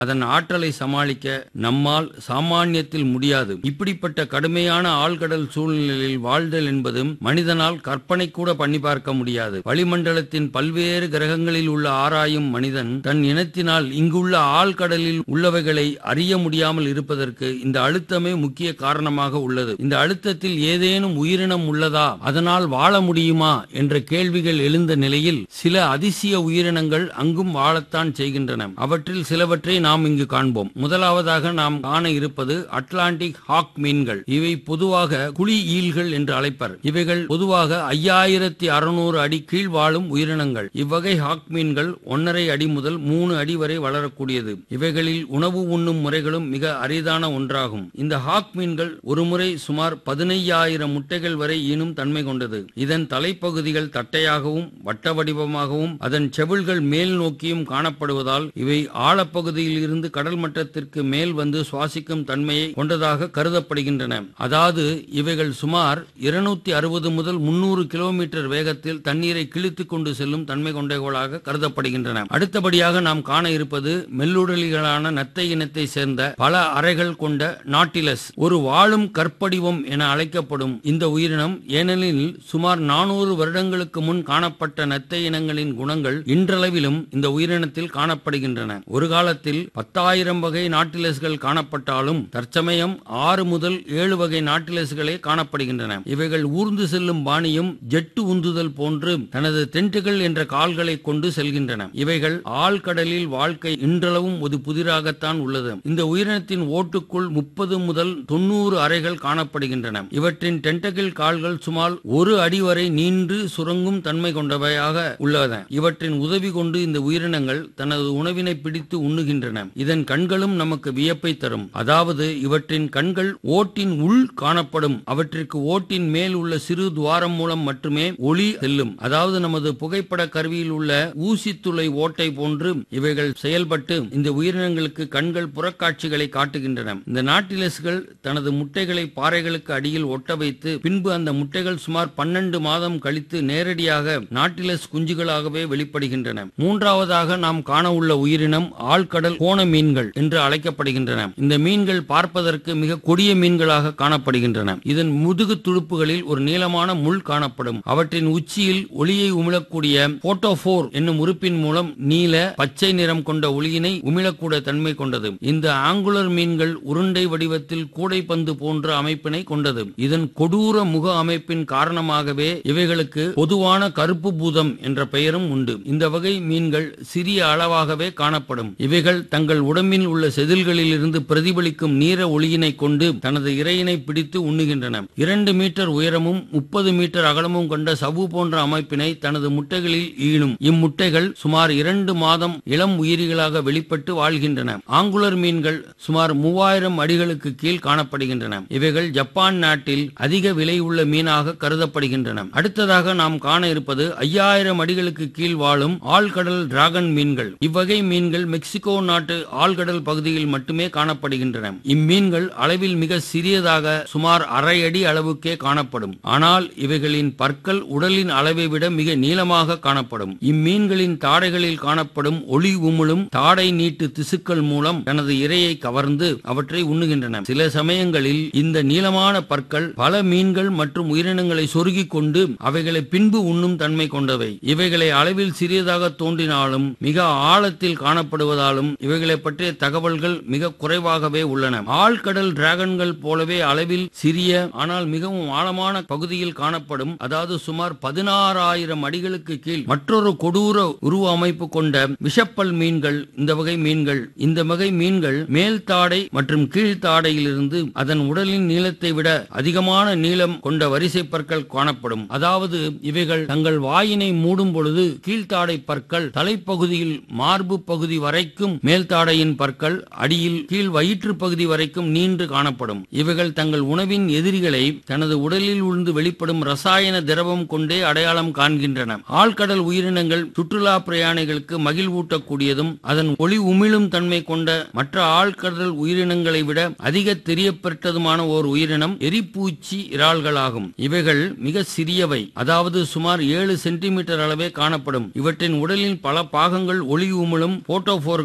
அதன் ஆற்றலை சமாளிக்க நம்மால் சாமானியத்தில் முடியாது இப்படிப்பட்ட கடுமையான ஆழ்கடல் சூழ்நிலையில் வாழ்தல் என்பதும் மனிதனால் கற்பனை கூட பண்ணி பார்க்க முடியாது வளிமண்டலத்தின் பல்வேறு கிரகங்களில் உள்ள ஆராயும் மனிதன் தன் இனத்தினால் இங்குள்ள ஆழ்கடலில் உள்ளவைகளை அறிய முடியாமல் இருப்பதற்கு இந்த அழுத்தமே முக்கிய காரணமாக உள்ளது இந்த அழுத்தத்தில் ஏதேனும் உயிரினம் உள்ளதா அதனால் வாழ முடியுமா என்ற கேள்விகள் எழுந்த நிலையில் சில அதிசய உயிரினங்கள் அங்கும் வாழத்தான் செய்கின்றன அவற்றில் சிலவற்றை நாம் இங்கு காண்போம் முதலாவதாக நாம் காண இருப்பது அட்லாண்டிக் ஹாக் மீன்கள் இவை பொதுவாக குழி ஈல்கள் என்று அழைப்பர் இவைகள் பொதுவாக ஐயாயிரத்தி அறுநூறு அடி கீழ் வாழும் உயிரினங்கள் இவ்வகை ஹாக் மீன்கள் ஒன்னரை அடி முதல் மூணு அடி வரை வளரக்கூடியது இவைகளில் உணவு உண்ணும் முறைகளும் மிக அரிதான ஒன்றாகும் இந்த ஹாக் மீன்கள் ஒருமுறை சுமார் பதினையாயிரம் முட்டைகள் வரை ஈனும் தன்மை கொண்டது இதன் தலைப்பகுதிகள் தட்டையாகவும் வட்ட வடிவமாகவும் அதன் செவில்கள் மேல் நோக்கியும் காணப்படுவதால் இவை ஆழப்பகுதியில் இருந்து கடல் மட்டத்திற்கு மேல் வந்து சுவாசிக்கும் தன்மையை கொண்டதாக கருதப்படுகின்றன அதாவது இவைகள் சுமார் இருநூத்தி அறுபது முதல் முன்னூறு கிலோமீட்டர் வேகத்தில் தண்ணீரை கிழித்துக் கொண்டு செல்லும் தன்மை கொண்டவைகளாக கருதப்படுகின்றன அடுத்தபடியாக நாம் காண இருப்பது மெல்லுடலிகளான நத்தை இனத்தை சேர்ந்த பல அறைகள் கொண்ட நாட்டிலஸ் ஒரு வாழும் கற்படிவம் என அழைக்கப்படும் இந்த உயிரினம் ஏனெனில் சுமார் நானூறு வருடங்களுக்கு முன் காணப்பட்ட நத்தை இனங்களின் குணங்கள் இன்றளவிலும் இந்த உயிரினத்தில் காணப்படுகின்றன ஒரு காலத்தில் பத்தாயிரம் வகை நாட்டிலஸ்கள் காணப்பட்டாலும் தற்சமயம் ஆறு முதல் ஏழு வகை நாட்டிலஸ்களே காணப்படுகின்றன இவைகள் ஊர்ந்து செல்லும் பாணியும் ஜெட்டு உந்துதல் போன்று தனது தென்ட்டுகள் என்ற கால்களை கொண்டு செல்கின்றன இவைகள் ஆழ்கடலில் வாழ்க்கை இன்றளவும் ஒரு புதிராகத்தான் உள்ளது இந்த உயிரினத்தின் ஓட்டுக்குள் முப்பது முதல் தொண்ணூறு அறைகள் காணப்படுகின்றன இவற்றின் டென்டகிள் கால்கள் சுமார் ஒரு அடி வரை நீண்டு சுரங்கும் தன்மை கொண்டவையாக உள்ளன இவற்றின் உதவி கொண்டு இந்த உயிரினங்கள் தனது உணவினை பிடித்து உண்ணுகின்றன இதன் கண்களும் நமக்கு வியப்பை தரும் அதாவது இவற்றின் கண்கள் ஓட்டின் உள் காணப்படும் அவற்றிற்கு ஓட்டின் மேல் உள்ள சிறு துவாரம் மூலம் மட்டுமே ஒளி செல்லும் அதாவது நமது புகைப்பட கருவியில் உள்ள ஊசித்துளை ஓட்டை போன்று இவைகள் செயல்பட்டு இந்த உயிரினங்களுக்கு கண்கள் புறக்காட்சிகளை காட்டுகின்றன இந்த நாட்டிலஸ்கள் தனது முட்டைகளை பாறைகளுக்கு அடியில் ஒட்ட வைத்து பின்பு அந்த முட்டைகள் சுமார் பன்னெண்டு மாதம் கழித்து நேரடியாக நாட்டிலஸ் குஞ்சுகளாகவே வெளிப்படுகின்றன மூன்றாவதாக நாம் காண உள்ள உயிரினம் ஆழ்கடல் கோண மீன்கள் என்று அழைக்கப்படுகின்றன இந்த மீன்கள் பார்ப்பதற்கு மிக கொடிய மீன்களாக காணப்படுகின்றன இதன் முதுகு துடுப்புகளில் ஒரு நீளமான முள் காணப்படும் அவற்றின் உச்சியில் ஒளியை உமிழக்கூடிய போட்டோபோர் என்னும் உறுப்பின் மூலம் நீல பச்சை நிறம் கொண்ட ஒளியினை உமிழக்கூட தன்மை கொண்டது இந்த ஆங்குலர் மீன்கள் உருண்டை வடிவத்தில் கூடைப்பந்து போன்ற அமைப்பினை கொண்டது இதன் கொடூர முக அமைப்பின் காரணமாகவே இவைகளுக்கு பொதுவான கருப்பு பூதம் என்ற பெயரும் உண்டு இந்த வகை மீன்கள் சிறிய அளவாகவே காணப்படும் இவைகள் தங்கள் உடம்பில் உள்ள செதில்களில் இருந்து பிரதிபலிக்கும் நீர ஒளியினை கொண்டு தனது இரையினை பிடித்து உண்ணுகின்றன இரண்டு மீட்டர் உயரமும் முப்பது மீட்டர் அகலமும் கொண்ட சவ்வு போன்ற அமைப்பினை தனது முட்டைகளில் ஈணும் இம்முட்டைகள் சுமார் இரண்டு மாதம் இளம் உயிரிகளாக வெளிப்பட்டு வாழ்கின்றன ஆங்குலர் மீன்கள் சுமார் மூவாயிரம் அடிகளுக்கு கீழ் காணப்படுகின்றன இவைகள் ஜப்பான் நாட்டில் அதிக விலை உள்ள மீனாக கருதப்படுகின்றன அடுத்ததாக நாம் காண இருப்பது ஐயாயிரம் அடிகளுக்கு கீழ் வாழும் ஆழ்கடல் டிராகன் மீன்கள் இவ்வகை மீன்கள் மெக்சிகோ நாட்டு ஆழ்கடல் பகுதியில் மட்டுமே காணப்படுகின்றன இம்மீன்கள் அளவில் மிக சிறியதாக சுமார் அரை அடி அளவுக்கே காணப்படும் ஆனால் இவைகளின் பற்கள் உடலின் அளவை விட மிக நீளமாக காணப்படும் இம்மீன்களின் தாடைகளில் காணப்படும் ஒளி உமிழும் தாடை நீட்டு திசுக்கள் மூலம் தனது இரையை கவர்ந்து அவற்றை உண்ணுகின்றன சில சமயங்களில் இந்த நீளமான பற்கள் பல மீன்கள் மற்றும் உயிரினங்களை சொருகிக் கொண்டு அவைகளை பின்பு உண்ணும் தன்மை கொண்டவை இவைகளை அளவில் சிறியதாக தோன்றினாலும் மிக ஆழத்தில் காணப்படுவதாலும் இவைகளை பற்றிய தகவல்கள் மிக குறைவாகவே உள்ளன ஆழ்கடல் டிராகன்கள் போலவே அளவில் சிறிய ஆனால் மிகவும் ஆழமான பகுதியில் காணப்படும் அதாவது சுமார் பதினாறாயிரம் அடிகளுக்கு கீழ் மற்றொரு கொடூர உருவ அமைப்பு கொண்ட விஷப்பல் மீன்கள் இந்த வகை மீன்கள் இந்த வகை மீன்கள் மேல் தாடை மற்றும் கீழ் தாடையிலிருந்து அதன் உடலின் நீளத்தை விட அதிகமான நீளம் கொண்ட வரிசை பற்கள் காணப்படும் அதாவது இவைகள் தங்கள் வாயினை மூடும் பொழுது கீழ்த்தாடை பற்கள் தலைப்பகுதியில் மார்பு பகுதி வரைக்கும் மேல்தாடையின் பற்கள் அடியில் கீழ் வயிற்று பகுதி வரைக்கும் நீண்டு காணப்படும் இவைகள் தங்கள் உணவின் எதிரிகளை தனது உடலில் உழுந்து வெளிப்படும் ரசாயன திரவம் கொண்டே அடையாளம் காண்கின்றன ஆழ்கடல் உயிரினங்கள் சுற்றுலா பிரயாணிகளுக்கு மகிழ்வூட்டக்கூடியதும் அதன் ஒளி உமிழும் தன்மை கொண்ட மற்ற ஆழ்கடல் உயிரினங்களை விட அதிக தெரியப்பெற்றதுமான ஓர் உயிரினம் எரிப்பூச்சி இறால்களாகும் இவைகள் மிக சிறியவை அதாவது சுமார் ஏழு சென்டிமீட்டர் அளவே காணப்படும் இவற்றின் உடலின் பல பாகங்கள் ஒளி உமிழும் போட்டோபோர்கள் காணப்படும்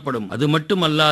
காணப்படும் அது மட்டுமல்லாது